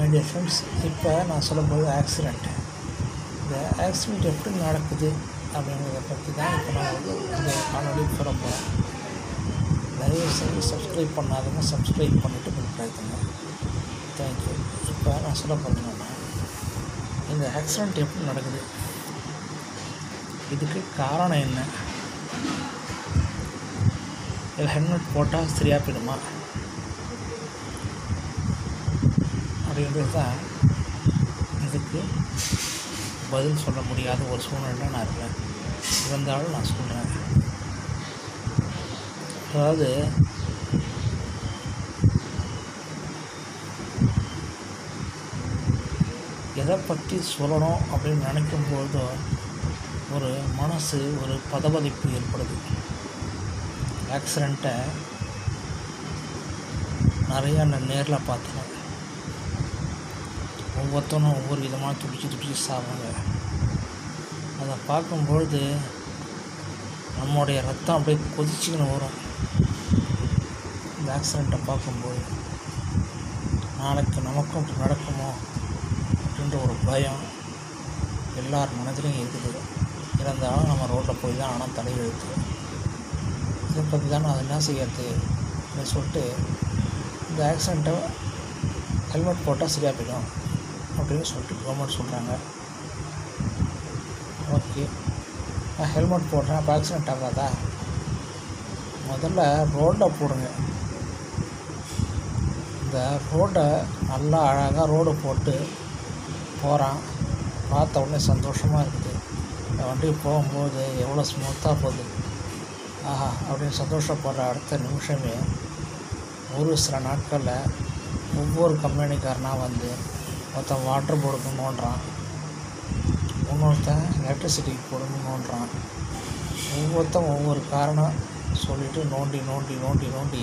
my dear friends இப்போ நான் சொல்ல போகிறது ஆக்சிடெண்ட் இந்த ஆக்சிடெண்ட் எப்படி நடக்குது அப்படிங்கிறத பற்றி தான் இப்போ நான் வந்து இந்த காணொலி சொல்ல போகிறேன் தயவு செஞ்சு சப்ஸ்கிரைப் பண்ணாதவங்க சப்ஸ்கிரைப் பண்ணிவிட்டு பின்பற்றுங்க தேங்க்யூ இப்போ நான் சொல்ல போகிறேன்னா இந்த ஆக்சிடெண்ட் எப்படி நடக்குது இதுக்கு காரணம் என்ன இதில் ஹெல்மெட் போட்டால் சரியாக போயிடுமா அப்படின்றது தான் இதுக்கு பதில் சொல்ல முடியாத ஒரு சூழ்நிலை நான் இருக்கேன் இருந்தாலும் நான் சொல்கிறேன் அதாவது எதை பற்றி சொல்லணும் அப்படின்னு நினைக்கும் பொழுதும் ஒரு மனசு ஒரு பதபதிப்பு ஏற்படுது ஆக்சிடெண்ட்டை நிறையா நான் நேரில் பார்த்தேன் ஒவ்வொருத்தனும் ஒவ்வொரு விதமாக துடிச்சு துடிச்சு சாவாங்க அதை பார்க்கும்பொழுது நம்மளுடைய ரத்தம் அப்படியே கொதிச்சுக்கின்னு வரும் இந்த ஆக்சிடெண்ட்டை பார்க்கும்போது நாளைக்கு நமக்கும் இப்படி நடக்குமோ அப்படின்ற ஒரு பயம் எல்லார் மனதிலையும் இருக்குது இருந்தாலும் நம்ம ரோட்டில் போய் தான் ஆனால் தலையெழுத்து இதை பற்றி தான் நான் என்ன செய்யறது அப்படின்னு சொல்லிட்டு இந்த ஆக்சிடெண்ட்டை ஹெல்மெட் போட்டால் சரியாக போயிடும் அப்படின்னு சொல்லிட்டு கவர்மெண்ட் சொல்கிறாங்க ஓகே நான் ஹெல்மெட் போடுறேன் அப்போ ஆக்சிடெண்ட் ஆகாதா முதல்ல ரோட்டில் போடுங்க இந்த ரோட்டை நல்லா அழகாக ரோடு போட்டு போகிறான் பார்த்த உடனே சந்தோஷமாக இருக்குது இந்த வண்டி போகும்போது எவ்வளோ ஸ்மூத்தாக போகுது ஆஹா அப்படின்னு சந்தோஷப்படுற அடுத்த நிமிஷமே ஒரு சில நாட்களில் ஒவ்வொரு கம்பெனிக்காரனாக வந்து ஒருத்தன் வாட்டர் போர்டுக்கு நோண்டுறான் இன்னொருத்தன் எலக்ட்ரிசிட்டிக்கு போடுங்க நோண்டுறான் ஒவ்வொருத்தன் ஒவ்வொரு காரணம் சொல்லிவிட்டு நோண்டி நோண்டி நோண்டி நோண்டி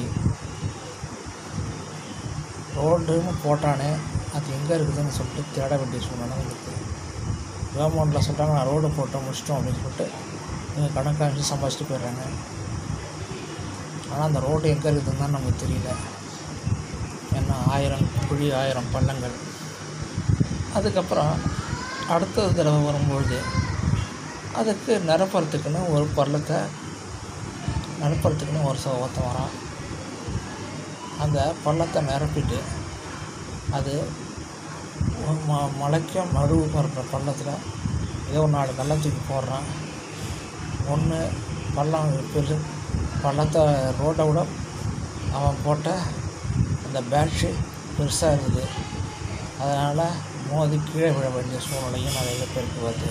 ரோடுன்னு போட்டானே அது எங்கே இருக்குதுன்னு சொல்லிட்டு தேட வேண்டிய சூழ்நிலை இருக்குது கவர்மெண்ட்டில் சொல்கிறாங்க நான் ரோடு போட்டோம் முடிச்சிட்டோம் அப்படின்னு சொல்லிட்டு நீங்கள் கணக்காக சம்பாதிச்சிட்டு போயிடுறாங்க ஆனால் அந்த ரோடு எங்கே இருக்குதுன்னு தான் நமக்கு தெரியல ஏன்னா ஆயிரம் குழி ஆயிரம் பள்ளங்கள் அதுக்கப்புறம் அடுத்த தடவை வரும்பொழுது அதுக்கு நிரப்புறதுக்குன்னு ஒரு பள்ளத்தை நிரப்புறதுக்குன்னு ஒரு ச ஒருத்தன் வரான் அந்த பள்ளத்தை நிரப்பிட்டு அது ஒரு ம மலைக்கும் நடுவுக்கு இருக்கிற பள்ளத்தில் ஏதோ ஒரு நாலு கல்லை தூக்கி போடுறான் ஒன்று பள்ளம் பெரு பள்ளத்தை ரோட்டை விட அவன் போட்ட அந்த பேட்ரி பெருசாக இருக்குது அதனால் மோதி கீழே விழ வேண்டிய சூழ்நிலையும் நிறைய பேருக்கு வருது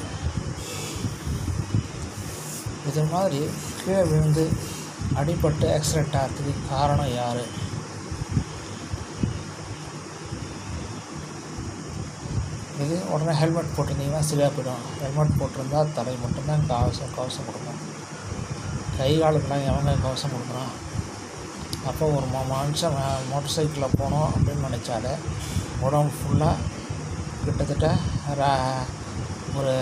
இது மாதிரி கீழே விழுந்து அடிபட்டு ஆக்சிடெண்ட் ஆகிறதுக்கு காரணம் யார் இது உடனே ஹெல்மெட் போட்டிருந்தீங்கன்னா சரியாக போயிடும் ஹெல்மெட் போட்டிருந்தா தலை மட்டும்தான் கவசம் கவசம் கொடுக்கும் கை காலுக்கெல்லாம் எவங்க கவசம் கொடுக்குறான் அப்போ ஒரு ம மனுஷன் மோட்டர் சைக்கிளில் போனோம் அப்படின்னு நினச்சாலே உடம்பு ஃபுல்லாக கிட்டத்தட்ட ர- ஒரு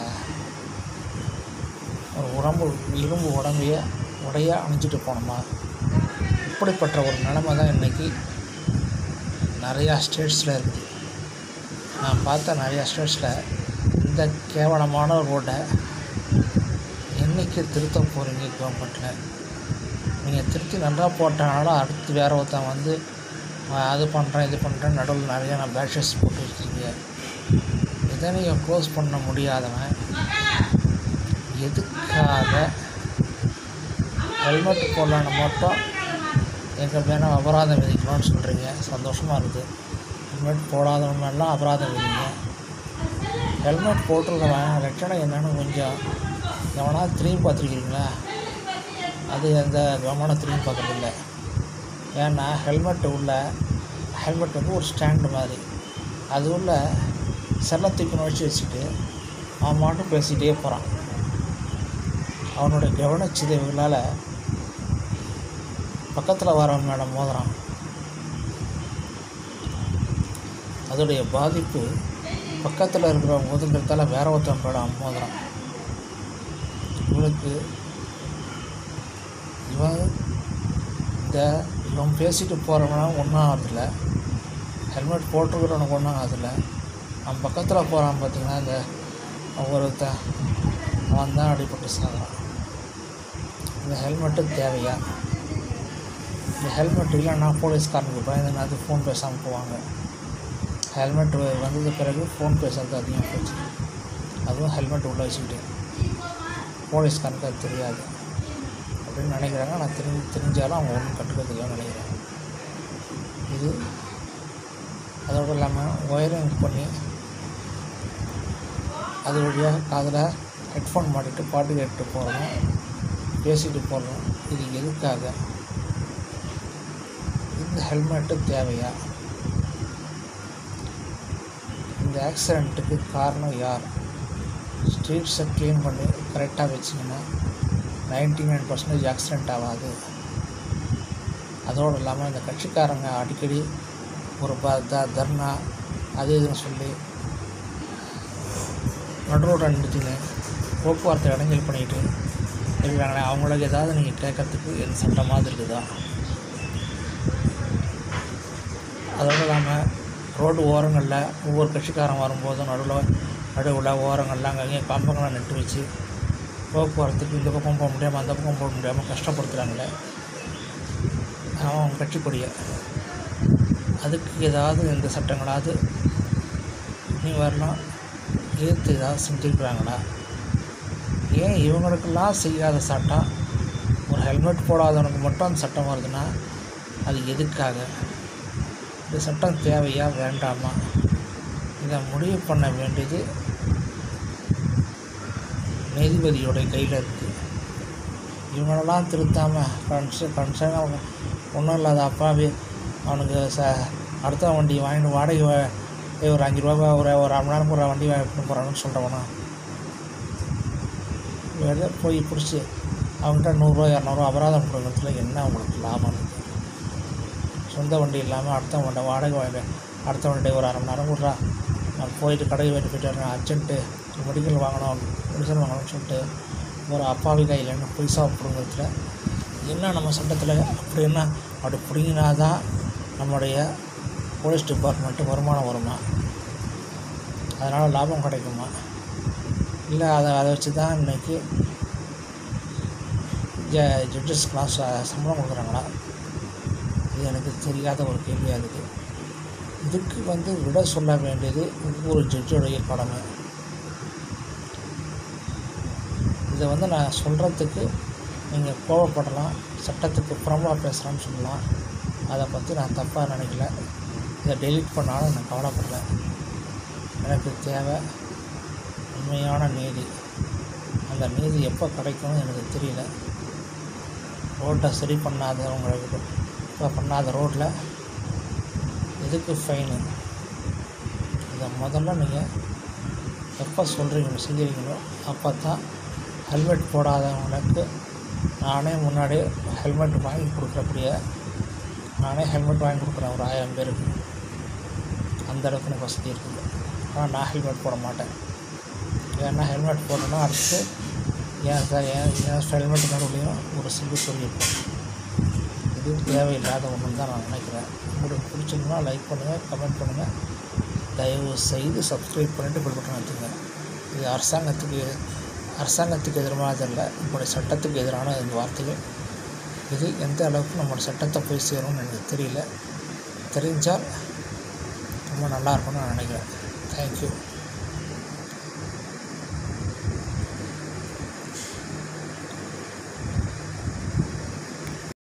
ஒரு உடம்பு இரும்பு உடம்பைய உடைய அணிஞ்சிட்டு போனோமா இப்படிப்பட்ட ஒரு நிலைமை தான் இன்றைக்கி நிறையா ஸ்டேட்ஸில் இருக்குது நான் பார்த்த நிறையா ஸ்டேட்ஸில் இந்த கேவலமான ரோட்டை என்றைக்கு திருத்த போகிறீங்க கவர்மெண்ட்டில் நீங்கள் திருத்தி நல்லா போட்டனாலும் அடுத்து வேற ஒருத்தன் வந்து "நான் அது பண்ணுறேன் இது பண்ணுறேன் நடுவில் நிறையா நான் பேஷஸ் போட்டு வச்சுருக்கீங்க இதை நீங்கள் க்ளோஸ் பண்ண முடியாதவன் எதுக்காக ஹெல்மெட் போடலான்னு மட்டும் எங்கள் மேலே அபராதம் விதிக்கணும்னு சொல்கிறீங்க சந்தோஷமாக இருக்குது ஹெல்மெட் போடாதவங்கெல்லாம் அபராதம் விதிங்க ஹெல்மெட் போட்டிருக்கவன் ரட்சணை என்னன்னு கொஞ்சம் எவனாவது திரும்பி பார்த்துருக்கீங்களா அது எந்த கவனம் திரும்பி பார்க்குறதில்ல ஏன்னா ஹெல்மெட் உள்ள ஹெல்மெட் வந்து ஒரு ஸ்டாண்டு மாதிரி அது உள்ள செல்லை தூக்கி நுழைச்சி வச்சுட்டு அவன் மட்டும் பேசிகிட்டே போகிறான் அவனுடைய கவனச்சிதைவுகளால் பக்கத்தில் வரவன் மேலே மோதுறான் அதோடைய பாதிப்பு பக்கத்தில் இருக்கிறவங்க ஒதுங்கிறதால வேற ஒருத்தன் மேலே அவன் மோதுறான் இவனுக்கு இவன் இந்த இவன் பேசிட்டு போகிறவனா ஒன்றும் ஆகிறதில்ல ஹெல்மெட் போட்டிருக்கிறவனுக்கு ஒன்றும் அதில் அவன் பக்கத்தில் போகிறான் பார்த்தீங்கன்னா இந்த ஒருத்தன் அவன் தான் அடிபட்டு சாகுறான் இந்த ஹெல்மெட்டு தேவையா இந்த ஹெல்மெட் இல்லைன்னா போலீஸ்காரனுக்கு பயந்து அது ஃபோன் பேசாமல் போவாங்க ஹெல்மெட் வந்தது பிறகு ஃபோன் பேசுறது அதிகம் போச்சு அதுவும் ஹெல்மெட் உள்ளே வச்சுக்கிட்டு போலீஸ்காரனுக்கு அது தெரியாது அப்படின்னு நினைக்கிறாங்க நான் தெரிஞ்சு தெரிஞ்சாலும் அவங்க ஒன்றும் கட்டுக்கிறதுக்கு நினைக்கிறேன் இது அதோடு இல்லாமல் ஒயரிங் பண்ணி அது வழியாக காதில் ஹெட்ஃபோன் மாட்டிட்டு பாட்டு கேட்டு போகிறோம் பேசிட்டு போகிறோம் இது எதுக்காக இந்த ஹெல்மெட்டு தேவையா இந்த ஆக்சிடெண்ட்டுக்கு காரணம் யார் ஸ்ட்ரீட்ஸை க்ளீன் பண்ணி கரெக்டாக வச்சிங்கன்னா நைன்டி நைன் பர்சன்டேஜ் ஆக்சிடெண்ட் ஆகாது அதோடு இல்லாமல் இந்த கட்சிக்காரங்க அடிக்கடி ஒரு ப த தர்ணா அது இதுன்னு சொல்லி நடுரோட நிறுத்திங்க போக்குவரத்தை இடைஞ்சல் பண்ணிட்டு இருக்கிறாங்களே அவங்களுக்கு ஏதாவது நீங்கள் கேட்கறதுக்கு எந்த சட்டமாக இருக்குதா அதோடு இல்லாமல் ரோடு ஓரங்களில் ஒவ்வொரு கட்சிக்காரன் வரும்போதும் நடுவில் நடுவில் ஓரங்களில் அங்கங்கே கம்பங்களை நட்டு வச்சு போக்குவரத்துக்கு இந்த பக்கம் போக முடியாமல் அந்த பக்கம் போக முடியாமல் கஷ்டப்படுத்துகிறாங்களே அவன் கட்சி கொடியை அதுக்கு ஏதாவது இந்த சட்டங்களாவது நீ வரலாம் எதிர்த்து ஏதாவது செஞ்சுருக்குறாங்களா ஏன் இவங்களுக்கெல்லாம் செய்யாத சட்டம் ஒரு ஹெல்மெட் போடாதவனுக்கு மட்டும் அந்த சட்டம் வருதுன்னா அது எதுக்காக இந்த சட்டம் தேவையா வேண்டாமா இதை முடிவு பண்ண வேண்டியது நீதிபதியோடைய கையில் இருக்குது இவங்களெல்லாம் திருத்தாமல் கன்ச கன்சர்ன் அவங்க ஒன்றும் இல்லாத அப்பாவே அவனுக்கு ச அடுத்த வண்டி வாங்கிட்டு வாடகை வா- ஏய், ஒரு அஞ்சு ரூபா ஒரு ஒரு அரை மணி நேரம் ஒரு வண்டி வாங்கிட்டு போகிறான்னு சொல்கிறவனா வெளில போய் பிடிச்சி அவன்கிட்ட நூறுரூவா இரநூறுவா அபராதம் கொடுக்கறதுல என்ன உங்களுக்கு லாபம் இருக்குது சொந்த வண்டி இல்லாமல் அடுத்த வண்டி வாடகை வாங்க அடுத்த வண்டி ஒரு அரை மணி நேரம் விட்றா நான் போயிட்டு கடைக்கு போயிட்டு போயிட்டு வரேன் அர்ஜென்ட்டு மெடிக்கல் வாங்கணும் மெடிசன் வாங்கணும்னு சொல்லிட்டு ஒரு அப்பாவி கையில் என்ன பைசா பிடுங்கிறதுல என்ன நம்ம சட்டத்தில் அப்படி என்ன அப்படி பிடிங்கினா தான் நம்முடைய போலீஸ் டிபார்ட்மெண்ட்டு வருமானம் வருமா அதனால் லாபம் கிடைக்குமா இல்லை அதை அதை வச்சு தான் இன்றைக்கி ஜ ஜட்ஜஸ்க்கெலாம் ச சம்பளம் கொடுக்குறாங்களா இது எனக்கு தெரியாத ஒரு கேள்வியாக இருக்குது இதுக்கு வந்து விட சொல்ல வேண்டியது ஒவ்வொரு ஜட்ஜுடைய கடமை இதை வந்து நான் சொல்கிறதுக்கு நீங்கள் கோவப்படலாம் சட்டத்துக்கு புறம்பாக பேசுகிறேன்னு சொல்லலாம் அதை பற்றி நான் தப்பாக நினைக்கல இதை டெலீட் பண்ணாலும் நான் கவலைப்படல எனக்கு தேவை உண்மையான நீதி அந்த நீதி எப்போ கிடைக்கும்னு எனக்கு தெரியல ரோட்டை சரி பண்ணாதவங்களுக்கு இப்போ பண்ணாத ரோட்டில் எதுக்கு ஃபைனு இதை முதல்ல நீங்கள் எப்போ சொல்கிறீங்களோ செய்கிறீங்களோ அப்போ தான் ஹெல்மெட் போடாதவங்களுக்கு நானே முன்னாடியே ஹெல்மெட் வாங்கி கொடுக்குறக்கூடிய நானே ஹெல்மெட் வாங்கி கொடுக்குறேன் ஒரு ஆயிரம் பேருக்கு அந்த அளவுக்கு எனக்கு வசதி இருக்குது ஆனால் நான் ஹெல்மெட் போட மாட்டேன் ஏன்னா ஹெல்மெட் போடணும்னா அடுத்து என் ச- என் என் ஹெல்மெட் நடுவுலையும் ஒரு சில்லு சொல்லியிருப்பேன் இது தேவையில்லாத ஒன்று தான் நான் நினைக்கிறேன் உங்களுக்கு பிடிச்சிருந்தா லைக் பண்ணுங்கள் கமெண்ட் பண்ணுங்கள் தயவு செய்து சப்ஸ்கிரைப் பண்ணிட்டு பில் பட்டன் வச்சுங்க இது அரசாங்கத்துக்கு அரசாங்கத்துக்கு எதிரானது இல்லை நம்முடைய சட்டத்துக்கு எதிரான இந்த வார்த்தைகள் இது எந்த அளவுக்கு நம்மளோட சட்டத்தை போய் சேரும்னு எனக்கு தெரியல தெரிஞ்சால் ரொம்ப நல்லா இருக்கும்னு நான் நினைக்கிறேன் தேங்க்யூ